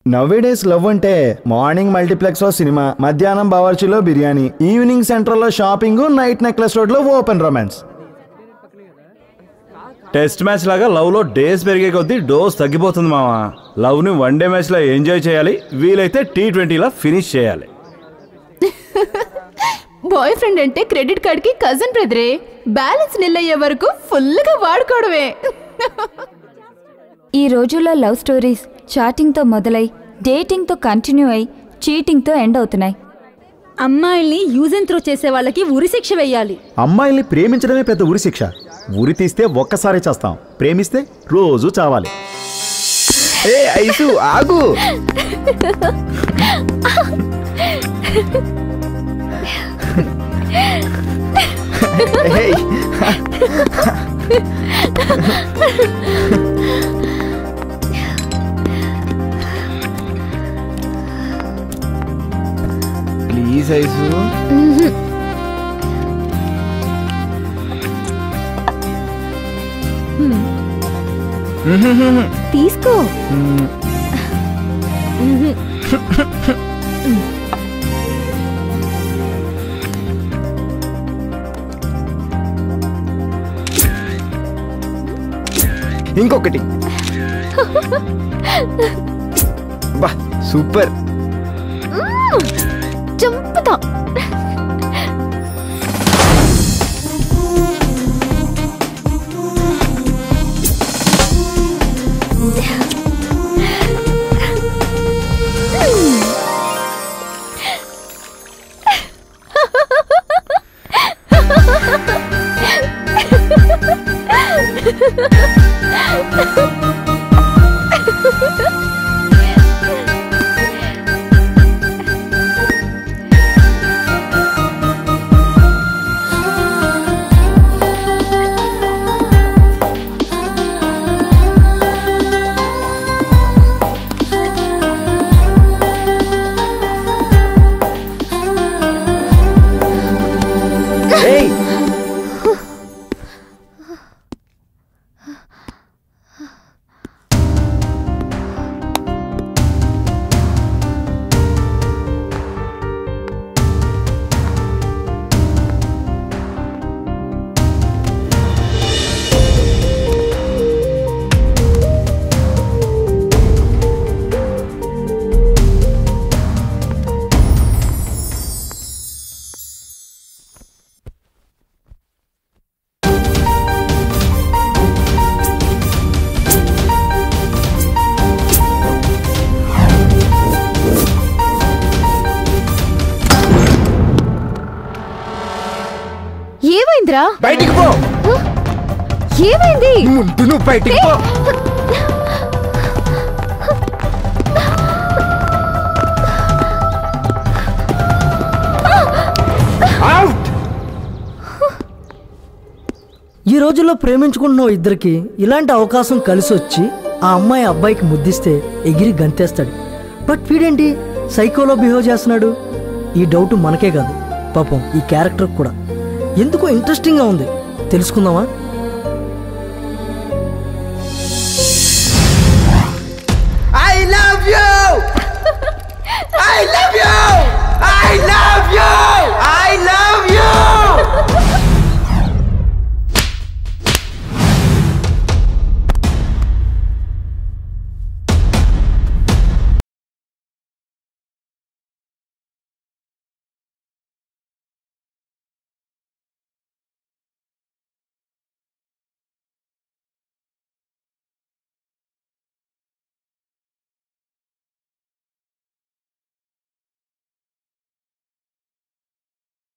nowadays love అంటే morning multiplex లో cinema మధ్యాహ్నం బావర్చిలో బిర్యానీ ఈవినింగ్ సెంటర్ లో షాపింగ్ నైట్ నెక్లెస్ రోడ్ లో ఓపెన్ రొమాన్స్ టెస్ట్ మ్యాచ్ లాగా లవ్ లో డేస్ పెరిగే కొద్దీ డోస్ తగ్గిపోతుంది మామ లవ్ ని వన్ డే మ్యాచ్ లో ఎంజాయ్ చేయాలి వీలైతే టీ ట్వంటీలా ఫినిష్ చేయాలి బాయ్ ఫ్రెండ్ అంటే క్రెడిట్ కార్డ్ కి కజన్ బ్రదరే బ్యాలెన్స్ నిల్ అయ్యే వరకు ఫుల్ గా వాడుకోవడమే ఈ రోజుల్లో లవ్ స్టోరీస్ చాటింగ్తో మొదలై డేటింగ్తో కంటిన్యూ అయి చీటింగ్తో ఎండ్ అవుతున్నాయి అమ్మాయిల్ని యూజ్ అండ్ త్రో చేసే వాళ్ళకి ఉరి శిక్ష వెయ్యాలి అమ్మాయిల్ని ప్రేమించడమే పెద్ద ఉరి శిక్ష ఉరి తీస్తే ఒక్కసారి చేస్తాం ప్రేమిస్తే రోజు చావాలి ఏ ఐసు ఆగు ఏయ్, ప్లీజ్ ఐసు తీసుకో ఇంకొకటి బా సూపర్ చంపుతా ఏయ్ ఏమైందిరా బయటికి పో ఏమైంది ముందు నువ్వు బయటికి పో అవుట్ ఈ రోజుల్లో ప్రేమించుకుంటున్న ఇద్దరికి ఇలాంటి అవకాశం కలిసి వచ్చి ఆ అమ్మాయి అబ్బాయికి ముద్దిస్తే ఎగిరి గంతేస్తాడు బట్ వీడేంటి సైకోలో బిహేవ్ చేస్తున్నాడు ఈ డౌట్ మనకే కాదు పాపం ఈ క్యారెక్టర్ కూడా ఎందుకో ఇంట్రెస్టింగ్గా ఉంది తెలుసుకుందామా I love you I love you I love you I love you